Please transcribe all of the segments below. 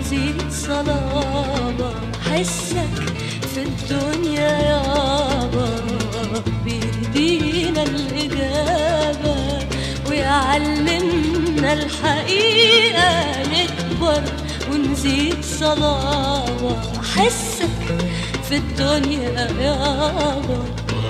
ونزيد صلابة حسك في الدنيا يابا بيدينا الإجابة ويعلمنا الحقيقة نكبر ونزيد صلابة حسك في الدنيا يابا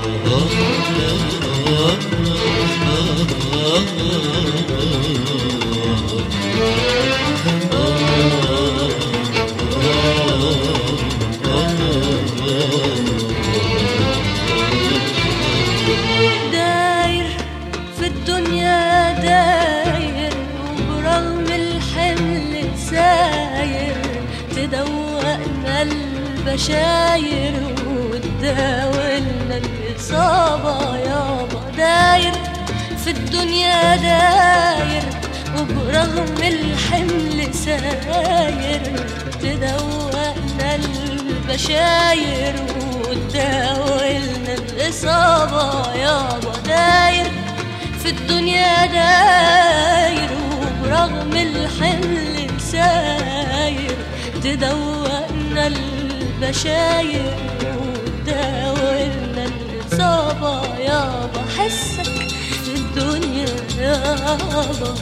داير في الدنيا داير وبرغم الحمل ساير تدوقنا البشاير وتداولنا الإصابة يابا داير في الدنيا داير وبرغم الحمل ساير تدوقنا البشاير وتداولنا الإصابة يابا داير في الدنيا داير وبرغم الحمل ساير تدوقنا البشاير وتداولنا الإصابة يابا حسك في الدنيا يابا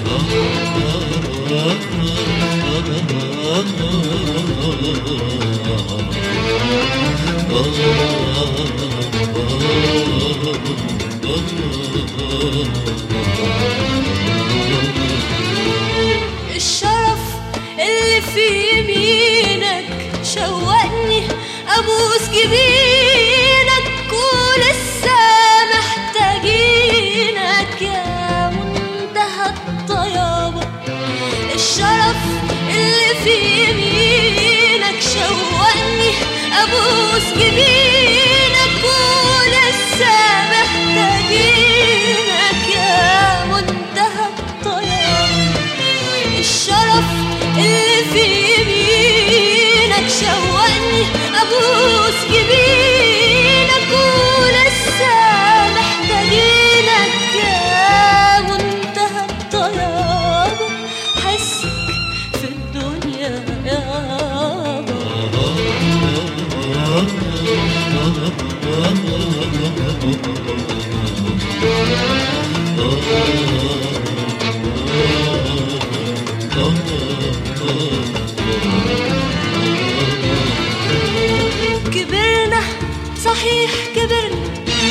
الشرف اللي في يمينك شوقني ابوس جبينك ولسه محتاجينك يا منتهى الطيابة الشرف اللي في يمينك شوقني ابوس جبينك ولسه محتاجينك يا منتهى الطيابة الشرف اللي في يمينك شوقني ابوس جبينك ولسه محتاجينك يا منتهى الطيابة حسك في الدنيا يابا كبرنا صحيح كبرنا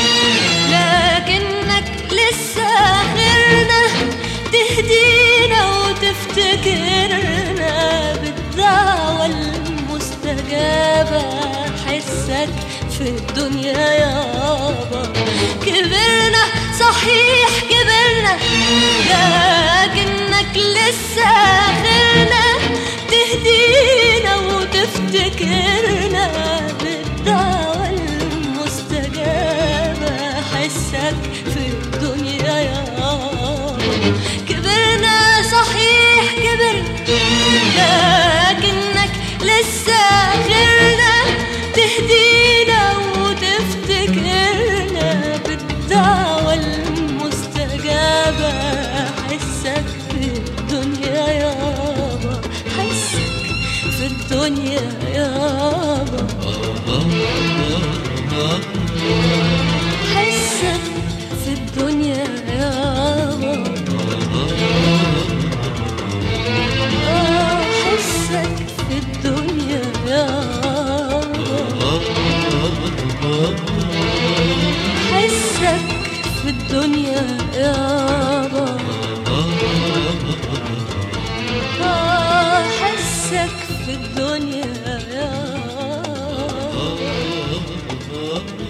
لكنك لسه آخرنا تهدينا وتفتكرنا بالدعوة المستجابة حسك في الدنيا يابا كبرنا صحيح كبرنا لكنك لسه آخرنا تهدينا وتفتكرنا بالدعوة المستجابة حسك في الدنيا يابا كبرنا صحيح كبرنا لكنك لسه آخرنا تهدينا وتفتكرنا بالدعوة المستجابة حسك في الدنيا يابا حسك في الدنيا يابا حسك في الدنيا يابا آه، حسك في الدنيا يابا حسك في الدنيا يابا آه، حسك في الدنيا يابا